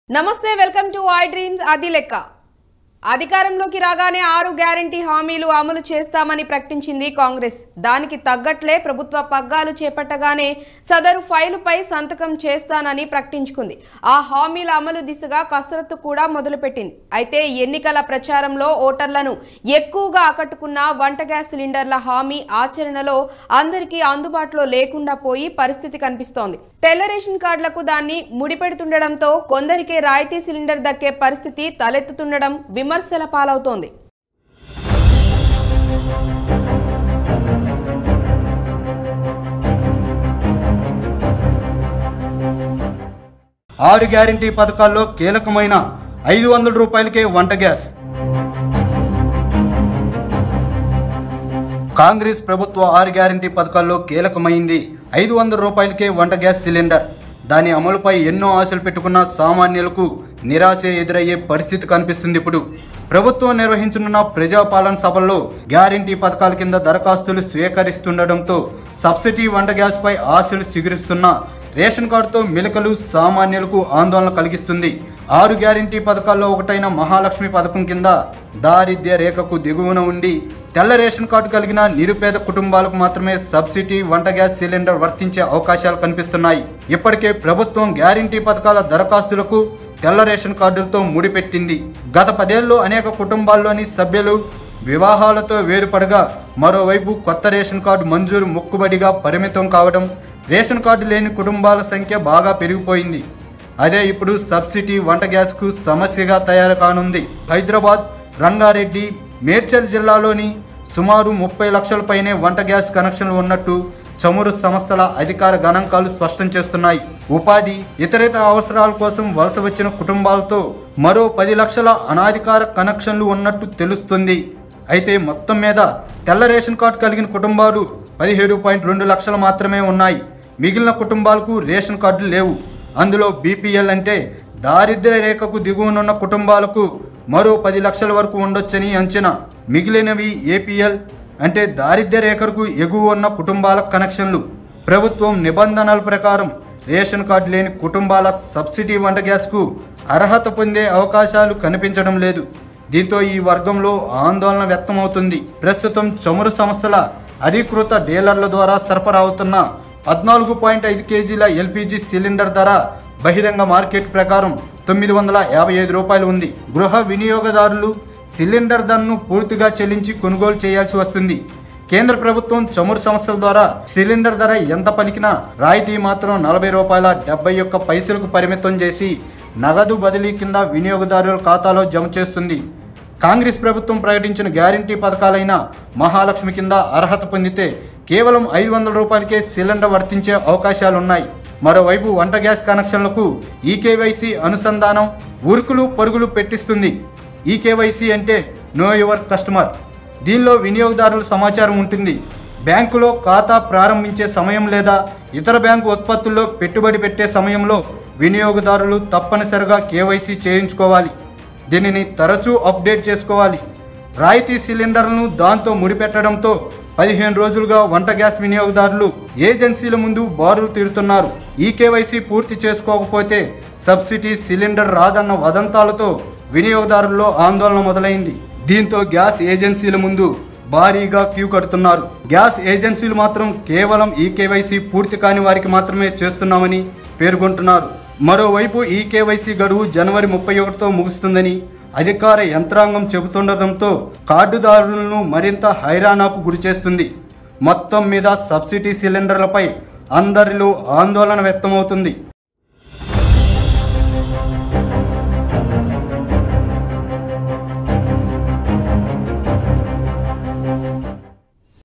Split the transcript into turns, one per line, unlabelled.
నమస్తే welcome to I dreams అది లెక్క అధికారంలోకి రాగానే ఆరు గ్యారంటీ హామీలు అమలు చేస్తామని ప్రకటించింది కాంగ్రెస్ దానికి తగ్గట్లే ప్రభుత్వ పగ్గాలు చేపట్టగానే సదరు ఫైలుపై సంతకం చేస్తానని ప్రకటించుకుంది ఆ హామీల అమలు దిశగా కసరత్తు కూడా మొదలుపెట్టింది అయితే ఎన్నికల ప్రచారంలో ఓటర్లను ఎక్కువగా ఆకట్టుకున్న వంట గ్యాస్ సిలిండర్ల హామీ ఆచరణలో అందరికీ అందుబాటులో లేకుండా పోయి పరిస్థితి కనిపిస్తోంది తెల్ల రేషన్ కార్డులకు దాన్ని ముడిపెడుతుండడంతో కొందరికే రాయితీ సిలిండర్ దక్కే పరిస్థితి తలెత్తుతుండడం విమర్శల పాలవుతోంది
ఆరు గ్యారంటీ పథకాల్లో కీలకమైన ఐదు వందల రూపాయలకే వంట గ్యాస్ కాంగ్రెస్ ప్రభుత్వ ఆరు గ్యారంటీ పథకాల్లో కీలకమైంది ఐదు వందల రూపాయలకే వంట గ్యాస్ సిలిండర్ దాని అమలుపై ఎన్నో ఆశలు పెట్టుకున్న సామాన్యులకు నిరాశ ఎదురయ్యే పరిస్థితి కనిపిస్తుంది ఇప్పుడు ప్రభుత్వం నిర్వహించనున్న ప్రజాపాలన సభల్లో గ్యారంటీ పథకాల కింద దరఖాస్తులు స్వీకరిస్తుండటంతో సబ్సిడీ వంట గ్యాస్పై ఆశలు చిగురిస్తున్న రేషన్ కార్డుతో మిలకలు సామాన్యులకు ఆందోళన కలిగిస్తుంది ఆరు గ్యారంటీ పథకాల్లో ఒకటైన మహాలక్ష్మి పథకం కింద దారిద్ర్య రేఖకు దిగువన ఉండి తెల్ల రేషన్ కార్డు కలిగిన నిరుపేద కుటుంబాలకు మాత్రమే సబ్సిడీ వంట గ్యాస్ సిలిండర్ వర్తించే అవకాశాలు కనిపిస్తున్నాయి ఇప్పటికే ప్రభుత్వం గ్యారంటీ పథకాల దరఖాస్తులకు తెల్ల రేషన్ కార్డులతో ముడిపెట్టింది గత పదేళ్లలో అనేక కుటుంబాల్లోని సభ్యులు వివాహాలతో వేరుపడగా మరోవైపు కొత్త రేషన్ కార్డు మంజూరు మొక్కుబడిగా పరిమితం కావడం రేషన్ కార్డు లేని కుటుంబాల సంఖ్య బాగా పెరిగిపోయింది అదే ఇప్పుడు సబ్సిడీ వంట గ్యాస్కు సమస్యగా తయారు కానుంది హైదరాబాద్ రంగారెడ్డి మేడ్చల్ జిల్లాలోని సుమారు ముప్పై లక్షల పైనే వంట గ్యాస్ కనెక్షన్లు ఉన్నట్టు చమురు సంస్థల అధికార గణాంకాలు స్పష్టం చేస్తున్నాయి ఉపాధి ఇతరేతర అవసరాల కోసం వలస వచ్చిన కుటుంబాలతో మరో పది లక్షల అనాధికార కనెక్షన్లు ఉన్నట్టు తెలుస్తుంది అయితే మొత్తం మీద తెల్ల రేషన్ కార్డు కలిగిన కుటుంబాలు పదిహేడు పాయింట్ రెండు లక్షలు మాత్రమే ఉన్నాయి మిగిలిన కుటుంబాలకు రేషన్ కార్డులు లేవు అందులో బీపీఎల్ అంటే దారిద్ర్య రేఖకు దిగువనున్న కుటుంబాలకు మరో పది లక్షల వరకు ఉండొచ్చని అంచనా మిగిలినవి ఏపీఎల్ అంటే దారిద్ర్య రేఖకు ఎగువ ఉన్న కుటుంబాల కనెక్షన్లు ప్రభుత్వం నిబంధనల ప్రకారం రేషన్ కార్డు లేని కుటుంబాల సబ్సిడీ వంట గ్యాస్కు అర్హత పొందే అవకాశాలు కనిపించడం లేదు దీంతో ఈ వర్గంలో ఆందోళన వ్యక్తమవుతుంది ప్రస్తుతం చమురు సంస్థల అధికృత డీలర్ల ద్వారా సరఫరా అవుతున్న పద్నాలుగు పాయింట్ ఐదు కేజీల ఎల్పిజి సిలిండర్ ధర బహిరంగ మార్కెట్ ప్రకారం తొమ్మిది వందల యాభై ఐదు రూపాయలు ఉంది గృహ వినియోగదారులు సిలిండర్ ధరను పూర్తిగా చెల్లించి కొనుగోలు చేయాల్సి వస్తుంది కేంద్ర ప్రభుత్వం చమురు సంస్థల ద్వారా సిలిండర్ ధర ఎంత పలికినా రాయితీ మాత్రం నలభై రూపాయల డెబ్బై ఒక్క పైసలకు పరిమితం చేసి నగదు బదిలీ కింద వినియోగదారుల ఖాతాలో జమ చేస్తుంది కాంగ్రెస్ ప్రభుత్వం ప్రకటించిన గ్యారంటీ పథకాలైన మహాలక్ష్మి కింద అర్హత పొందితే కేవలం ఐదు వందల రూపాయలకే సిలిండర్ వర్తించే అవకాశాలున్నాయి మరోవైపు వంట గ్యాస్ కనెక్షన్లకు ఈకేవైసీ అనుసంధానం ఉరుకులు పరుగులు పెట్టిస్తుంది ఈకేవైసీ అంటే నో యువర్ కస్టమర్ దీనిలో వినియోగదారుల సమాచారం ఉంటుంది బ్యాంకులో ఖాతా ప్రారంభించే సమయం లేదా ఇతర బ్యాంకు ఉత్పత్తుల్లో పెట్టుబడి పెట్టే సమయంలో వినియోగదారులు తప్పనిసరిగా కేవైసీ చేయించుకోవాలి దీనిని తరచూ అప్డేట్ చేసుకోవాలి రాయితీ సిలిండర్లను దాంతో ముడిపెట్టడంతో పదిహేను రోజులుగా వంట గ్యాస్ వినియోగదారులు ఏజెన్సీల ముందు బారులు తీరుతున్నారు ఈ కేవైసీ పూర్తి చేసుకోకపోతే సబ్సిడీ సిలిండర్ రాదన్న వదంతాలతో వినియోగదారుల్లో ఆందోళన మొదలైంది దీంతో గ్యాస్ ఏజెన్సీల ముందు భారీగా క్యూ కడుతున్నారు గ్యాస్ ఏజెన్సీలు మాత్రం కేవలం ఈ కేవైసీ పూర్తి కాని వారికి మాత్రమే చేస్తున్నామని పేర్కొంటున్నారు మరోవైపు ఈ కేవైసీ గడువు జనవరి ముప్పై ఒకటితో ముగుస్తుందని అధికార యంత్రాంగం చెబుతుండటంతో కార్డుదారులను మరింత హైరాణాకు గురిచేస్తుంది మొత్తం మీద సబ్సిడీ సిలిండర్లపై అందరిలో ఆందోళన వ్యక్తమవుతుంది